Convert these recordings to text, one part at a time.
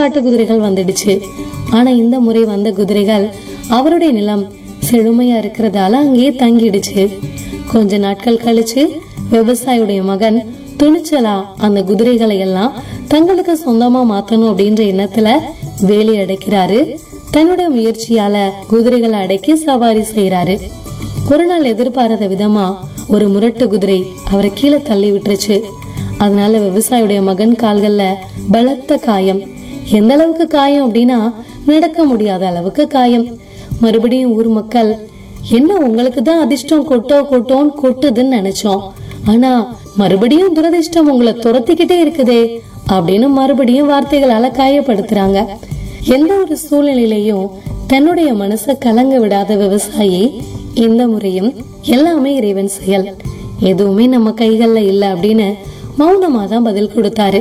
காட்டு குதிரைகள் வந்துடுச்சு ஆனா இந்த முறை வந்த குதிரைகள் அவருடைய நிலம் செழுமையா இருக்கிறதால அங்கேயே தங்கிடுச்சு கொஞ்ச நாட்கள் கழிச்சு விவசாயியுடைய மகன் துணிச்சலா அந்த குதிரைகளை எல்லாம் தங்களுக்கு சொந்தமா மாத்தணும் அப்படின்ற எண்ணத்துல வேலி அடைக்கிறாரு தன்னுடைய முயற்சியால குதிரைகளை அடக்கி சவாரி செய்யறாரு ஒரு நாள் எதிர்பாராத விதமா ஒரு முரட்டு குதிரை அவரை கீழே தள்ளி விட்டுருச்சு அதனால விவசாயியுடைய மகன் கால்கள்ல பலத்த காயம் எந்த அளவுக்கு காயம் அப்படின்னா நடக்க முடியாத அளவுக்கு காயம் மறுபடியும் ஊர் மக்கள் என்ன உங்களுக்கு தான் அதிர்ஷ்டம் கொட்டோ கொட்டோன்னு கொட்டுதுன்னு நினைச்சோம் ஆனா மறுபடியும் துரதிர்ஷ்டம் உங்களை துரத்திக்கிட்டே இருக்குதே அப்படின்னு மறுபடியும் வார்த்தைகளால காயப்படுத்துறாங்க எந்த ஒரு சூழ்நிலையிலையும் தன்னுடைய மனசை கலங்க விடாத விவசாயி இந்த முறையும் எல்லாமே இறைவன் செயல் எதுவுமே நம்ம கைகள்ல இல்ல அப்படின்னு மௌனமா தான் பதில் கொடுத்தாரு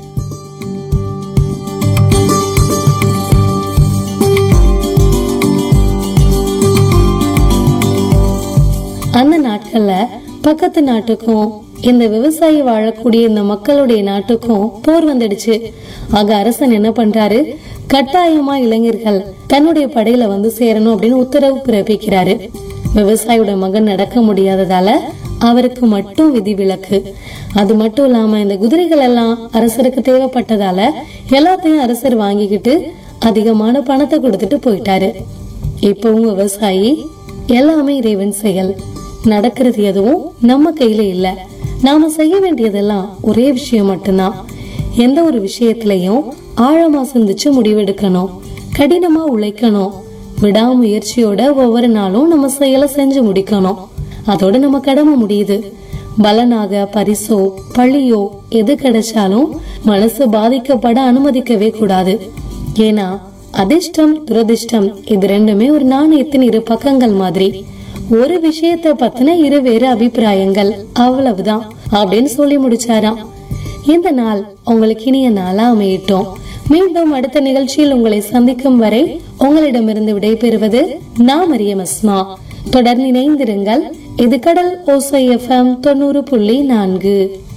அந்த நாட்கள்ல பக்கத்து நாட்டுக்கும் இந்த விவசாயி வாழக்கூடிய இந்த மக்களுடைய நாட்டுக்கும் போர் வந்துடுச்சு ஆக அரசன் என்ன பண்றாரு கட்டாயமா இளைஞர்கள் தன்னுடைய படையில வந்து சேரணும் அப்படின்னு உத்தரவு பிறப்பிக்கிறாரு விவசாயியோட மகன் நடக்க முடியாததால அவருக்கு மட்டும் விதிவிலக்கு அது மட்டும் இல்லாம இந்த குதிரைகள் எல்லாம் அரசருக்கு தேவைப்பட்டதால எல்லாத்தையும் அரசர் வாங்கிக்கிட்டு அதிகமான பணத்தை கொடுத்துட்டு போயிட்டாரு இப்பவும் விவசாயி எல்லாமே இறைவன் செயல் நடக்கிறது எதுவும் நம்ம கையில இல்ல நாம செய்ய வேண்டியதெல்லாம் ஒரே விஷயம் மட்டும்தான் எந்த ஒரு விஷயத்திலையும் ஆழமா சிந்திச்சு முடிவெடுக்கணும் கடினமா உழைக்கணும் விடாமுயற்சியோட ஒவ்வொரு நாளும் நம்ம செயலை செஞ்சு முடிக்கணும் அதோட நம்ம கடமை முடியுது பலனாக பரிசோ பழியோ எது கிடைச்சாலும் மனசு பாதிக்கப்பட அனுமதிக்கவே கூடாது ஏன்னா அதிர்ஷ்டம் துரதிர்ஷ்டம் இது ரெண்டுமே ஒரு நாணயத்தின் இரு பக்கங்கள் மாதிரி ஒரு விஷயத்தை பத்தின இரு வேறு அபிப்பிராயங்கள் அவ்வளவுதான் அப்படின்னு சொல்லி முடிச்சாராம் இந்த நாள் உங்களுக்கு இனிய நாளா அமையட்டும் மீண்டும் அடுத்த நிகழ்ச்சியில் உங்களை சந்திக்கும் வரை உங்களிடமிருந்து விடைபெறுவது நான் மரியம் அஸ்மா தொடர்ந்து இணைந்திருங்கள் இது கடல் ஓசை எஃப்எம் தொண்ணூறு புள்ளி நான்கு